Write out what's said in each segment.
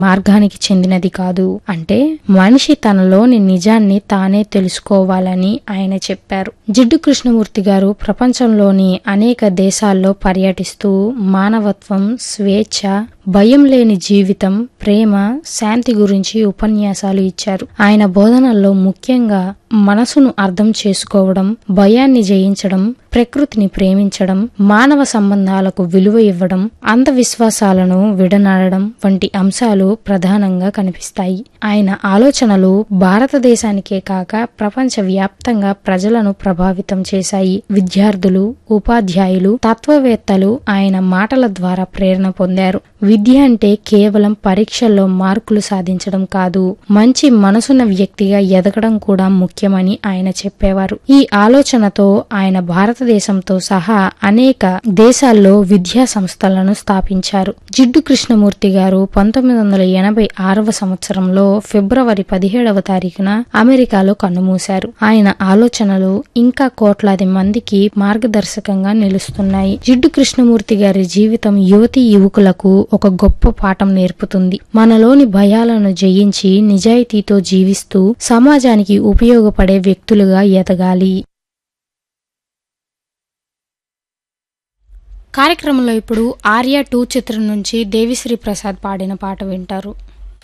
మార్గానికి చెందినది కాదు అంటే మనిషి తనలోని నిజాన్ని తానే తెలుసుకోవాలని ఆయన చెప్పారు జిడ్డు కృష్ణమూర్తి గారు ప్రపంచంలోని అనేక దేశాల్లో పర్యటిస్తూ మానవత్వం స్వేచ్ఛ భయం లేని జీవితం ప్రేమ శాంతి గురించి ఉపన్యాసాలు ఇచ్చారు ఆయన బోధనల్లో ముఖ్యంగా మనసును అర్థం చేసుకోవడం భయాన్ని జయించడం ప్రకృతిని ప్రేమించడం మానవ సంబంధాలకు విలువ ఇవ్వడం అంధవిశ్వాసాలను విడనాడడం వంటి అంశాలు ప్రధానంగా కనిపిస్తాయి ఆయన ఆలోచనలు భారతదేశానికే కాక ప్రపంచ వ్యాప్తంగా ప్రజలను ప్రభావితం చేశాయి విద్యార్థులు ఉపాధ్యాయులు తత్వవేత్తలు ఆయన మాటల ద్వారా ప్రేరణ పొందారు విద్య అంటే కేవలం పరీక్షల్లో మార్కులు సాధించడం కాదు మంచి మనసున్న వ్యక్తిగా ఎదగడం కూడా ముఖ్యమని ఆయన చెప్పేవారు ఈ ఆలోచనతో ఆయన భారతదేశంతో సహా అనేక దేశాల్లో విద్యా సంస్థలను స్థాపించారు జిడ్డు కృష్ణమూర్తి గారు పంతొమ్మిది వందల ఎనభై ఆరవ సంవత్సరంలో ఫిబ్రవరి పదిహేడవ తారీఖున అమెరికాలో కన్నుమూశారు ఆయన ఆలోచనలు ఇంకా కోట్లాది మందికి మార్గదర్శకంగా నిలుస్తున్నాయి జిడ్డు కృష్ణమూర్తి గారి జీవితం యువతి యువకులకు ఒక గొప్ప పాఠం నేర్పుతుంది మనలోని భయాలను జయించి నిజాయితీతో జీవిస్తూ సమాజానికి ఉపయోగపడే వ్యక్తులుగా ఎదగాలి కార్యక్రమంలో ఇప్పుడు ఆర్య టూ చిత్రం నుంచి దేవిశ్రీ ప్రసాద్ పాడిన పాట వింటారు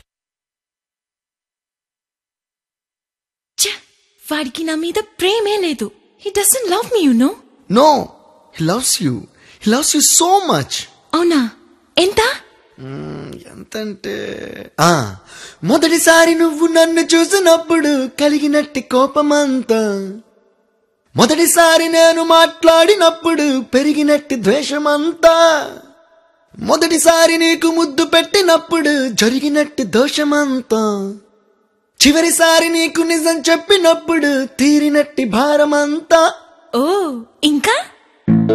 ఛ! వాడికి నా మీద ప్రేమే లేదు he doesn't love me you know No, he loves you. He loves you so much. అవునా ఎంత ఎంతంటే ఆ మొదటిసారి నువ్వు నన్ను చూసినప్పుడు కలిగినట్టి కోపమంతా మొదటిసారి నేను మాట్లాడినప్పుడు పెరిగినట్టి ద్వేషమంతా మొదటిసారి నీకు ముద్దు పెట్టినప్పుడు జరిగినట్టి దోషమంతా చివరిసారి నీకు నిజం చెప్పినప్పుడు తీరినట్టి భారమంతా ఓ ఇంకా